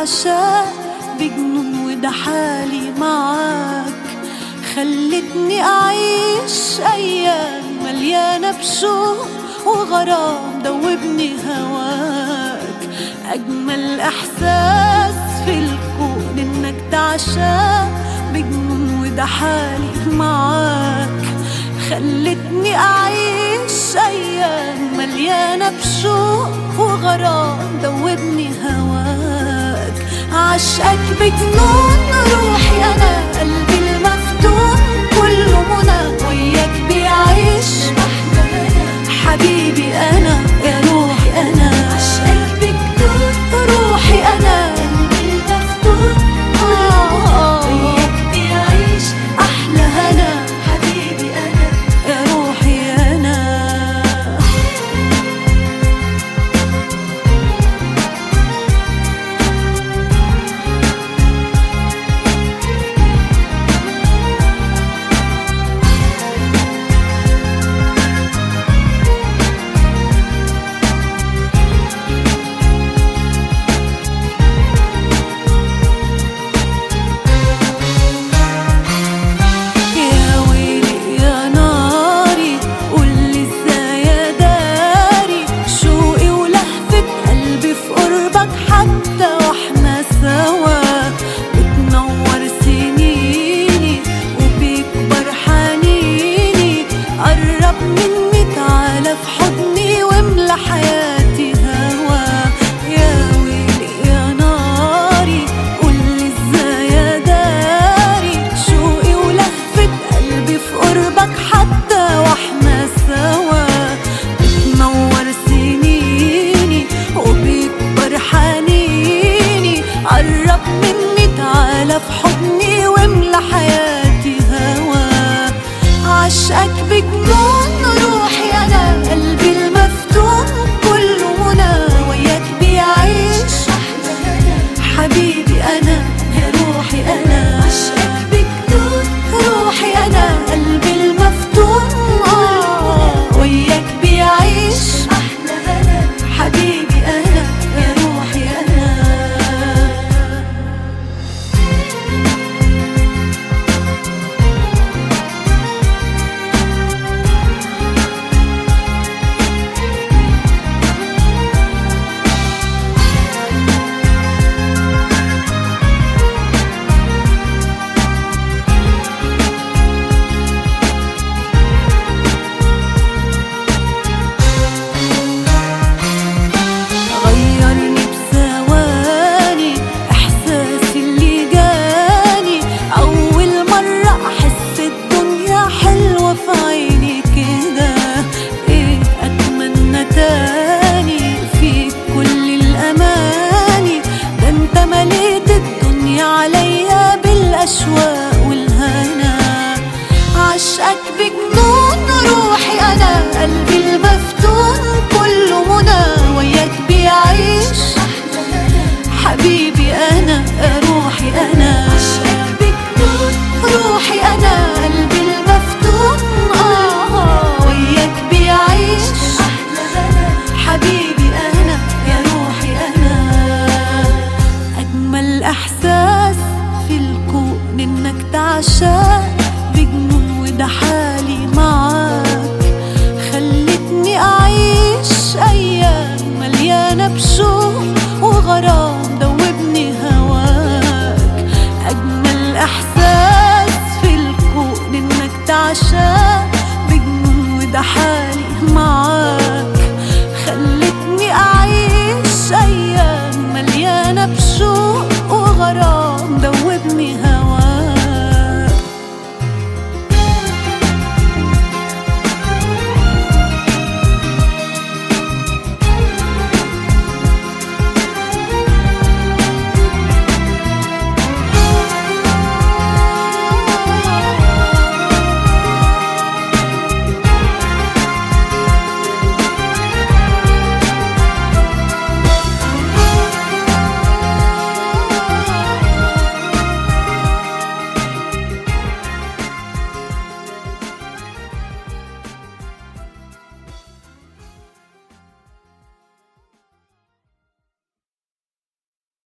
تعشق بجنون وده حالي معاك خلتني أعيش أيام مليانة بشوق وغرام دوبني هواك أجمل إحساس في الكون إنك تعشق بجنون وده حالي معاك خلتني أعيش أيام مليانة بشوق وغرام دوبني هواك عشقك بجنون روحي أنا قلبي المفتون كله منى وياك بيعيش حبيبي أنا يا روحي أنا عشقك بجنون روحي أنا قلبي المفتون آه وياك بيعيش أحلى هنا حبيبي أنا يا روحي أنا يا ويلي يا ناري قولي ازاي يا داري شوقي ولهفة قلبي في قربك حتى واحنا سوا بتنور سنيني وبيكبر حنيني قرب مني تعالى في حضني واملى حياتي هوا يا ويلي يا ناري قولي ازاي يا داري شوقي ولهفة قلبي في قربك حتى واحنا سوا بتنور سنيني وبيكبر حنيني قرب مني تعالى في حضني واملى حياتي هوا عشقك بجنون روحي انا قلبي المفتون كله منى وياك بيعيش حبيبي انا يا روحي انا عشقك بجنون روحي انا قلبي المفتون آه وياك بيعيش حبيبي انا يا روحي انا غيرني بثواني احساسي اللي جاني اول مرة احس الدنيا حلوة في عيني كده ايه اتمنى تاني فيك كل الاماني ده انت مليت الدنيا عليا بالاشواق والهنا عشقك بجنون روحي انا قلبي المفتون كله منى وياك بيعيش حبيبي انا روحي انا عشقك بجنون روحي انا قلبي المفتون اه وياك بيعيش حبيبي انا يا روحي انا أجمل إحساس في الكون إنك تعشق بجنون وده حالي معاك خلتني أعيش أيام مليانة بشوق وغرام دوبني هواك أجمل إحساس في الكون إنك تعشق بجنون وده حالي